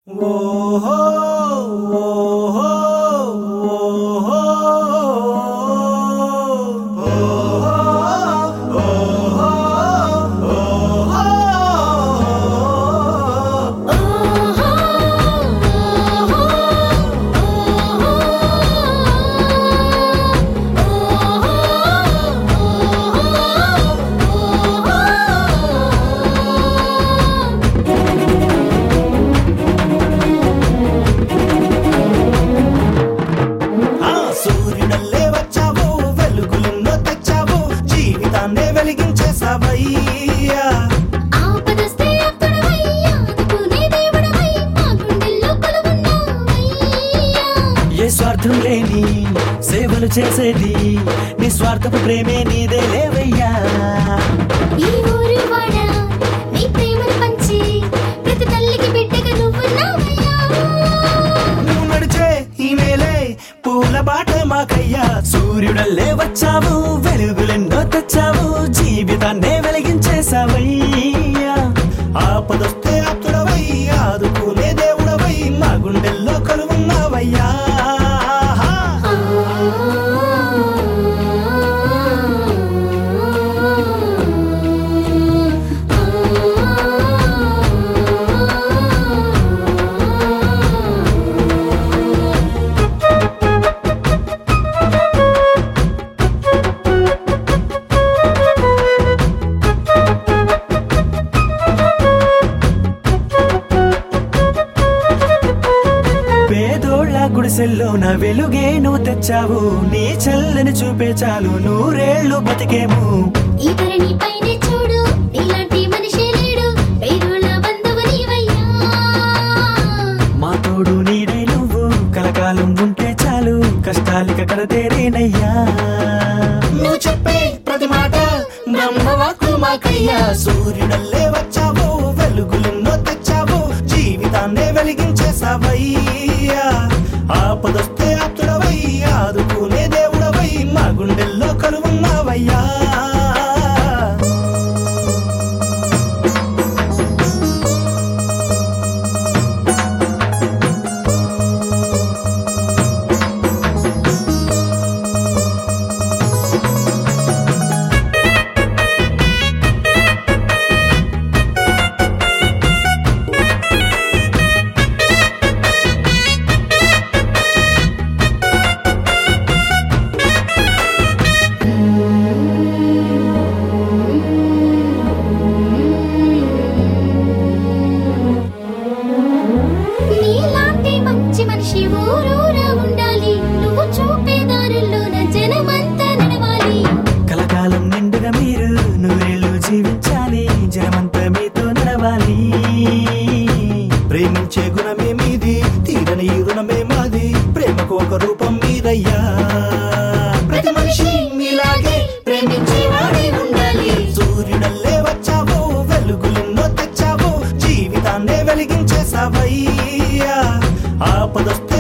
ఓహో ఓహో ఓహో ఆ సూర్యుడల్లే వచ్చావు వెలుగులెన్నో తెచ్చావు జీవితాన్నే వెలిగించేసావయ్యా ఆపదస్తే అప్పుడవయ్యా ఆదుకునే దేవుడవై మా గుండెల్లో కొలువున్నావయ్యా ఏ స్వార్థం లేని సేవలు చేసేది నిస్వార్థపు ప్రేమే నీదే లేవయ్యా ఈ ఊరు వాడ నీ ప్రేమను పంచి ప్రతి తల్లికి బిడ్డగా నువ్వున్నావయ్యా నువ్వు నడిచే ఈ నేలే పూల బాట మాకయ్యా సూర్యుడల్లే వచ్చావు వెలుగులెన్నో తెచ్చావు జీవితాన్నే వెలిగించేసావయ్యా ఆపదొస్తే ఆప్తుడవై ఆదుకునే దేవుడవై మా గుండెల్లో కొలువున్నావయ్యా పేదోళ్ళ గుడిసెల్లో నా వెలుగే నువ్వు తెచ్చావు నీ చల్లని చూపే చాలు నూరేళ్లు బతికేము ఈ ధరణి పైనే చూడు నీలాంటి మనిషే లేడు పేదోళ్ళ బంధువు నీవయ్యా మా తోడు నీడై నువ్వు కలకాలం ఉంటే చాలు కష్టాలిక కడతేరేనయ్యా నువ్వు చెప్పే ప్రతి మాట బ్రహ్మవాకు మాకయ్యా సూర్యుడల్లే వచ్చావు వెలుగులెన్నో తెచ్చావు జీవితాన్నే వెలిగించేసావయ్యా ఆపదొస్తే ఆప్తుడవై ఆదుకునే దేవుడవై మా గుండెల్లో కలువున్నావయ్యా నీలాంటి మంచి మనిషి ఊరూరా ఉండాలి నువ్వు చూపే దారుల్లోన జనమంతా నడవాలి కలకాలం నిండుగా మీరు నూరేళ్ళు జీవించాలి జనమంతా మీతో నడవాలి ప్రేమించే గుణమే మీది తీరని రుణమే మాది ప్రేమకు ఒక రూపం మీరయ్యా ప్రతి మనిషి మీలాగే ప్రేమించేవాడే ఉండాలి సూర్యుడల్లే వచ్చావు వెలుగులెన్నో తెచ్చావు జీవితాన్నే వెలిగించేసావయ్యా ఆపదొస్తే